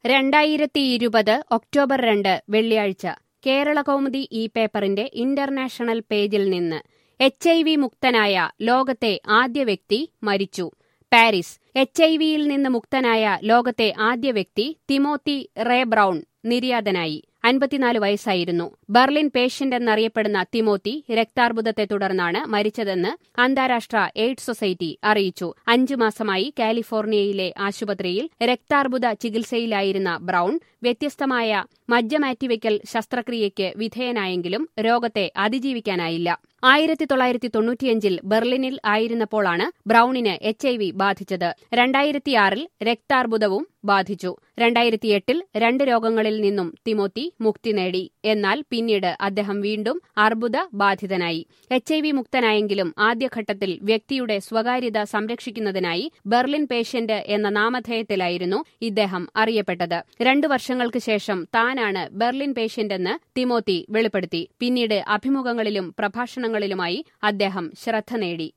രണ്ടായിരത്തി ഇരുപത് ഒക്ടോബർ രണ്ട് വെള്ളിയാഴ്ച കേരള കൗമുദി ഈ പേപ്പറിന്റെ ഇന്റർനാഷണൽ പേജിൽ നിന്ന് എച്ച് ഐ വി മുക്തനായ ലോകത്തെ ആദ്യ വ്യക്തി മരിച്ചു പാരീസ് എച്ച് ഐ വിയിൽ നിന്ന് മുക്തനായ ലോകത്തെ ആദ്യ വ്യക്തി തിമോത്തി റേ ബ്രൌൺ നിര്യാതനായി അൻപത്തിനാല് വയസ്സായിരുന്നു ബർലിൻ പേഷ്യന്റ് എന്നറിയപ്പെടുന്ന തിമോത്തി രക്താർബുദത്തെ തുടർന്നാണ് മരിച്ചതെന്ന് അന്താരാഷ്ട്ര എയ്ഡ്സ് സൊസൈറ്റി അറിയിച്ചു അഞ്ചു മാസമായി കാലിഫോർണിയയിലെ ആശുപത്രിയിൽ രക്താർബുദ ചികിത്സയിലായിരുന്ന ബ്രൌൺ വ്യത്യസ്തമായ മജ്ജ മാറ്റിവെക്കൽ ശസ്ത്രക്രിയയ്ക്ക് വിധേയനായെങ്കിലും രോഗത്തെ അതിജീവിക്കാനായില്ല ആയിരത്തി തൊള്ളായിരത്തി തൊണ്ണൂറ്റിയഞ്ചിൽ ബെർലിനിൽ ആയിരുന്നപ്പോഴാണ് ബ്രൌണിന് എച്ച് ഐ വി ബാധിച്ചത് രണ്ടായിരത്തിയാറിൽ രക്താർബുദവും ബാധിച്ചു രണ്ടായിരത്തിയെട്ടിൽ രണ്ട് രോഗങ്ങളിൽ നിന്നും തിമോത്തി മുക്തി നേടി എന്നാൽ പിന്നീട് അദ്ദേഹം വീണ്ടും അർബുദ ബാധിതനായി എച്ച് ഐ വി മുക്തനായെങ്കിലും ആദ്യഘട്ടത്തിൽ വ്യക്തിയുടെ സ്വകാര്യത സംരക്ഷിക്കുന്നതിനായി ബെർലിൻ പേഷ്യന്റ് എന്ന നാമധേയത്തിലായിരുന്നു ഇദ്ദേഹം അറിയപ്പെട്ടത് രണ്ടു വർഷങ്ങൾക്ക് ശേഷം താനാണ് ബെർലിൻ പേഷ്യന്റെന്ന് തിമോത്തി വെളിപ്പെടുത്തി പിന്നീട് അഭിമുഖങ്ങളിലും പ്രഭാഷണങ്ങളിലുമായി അദ്ദേഹം ശ്രദ്ധ നേടി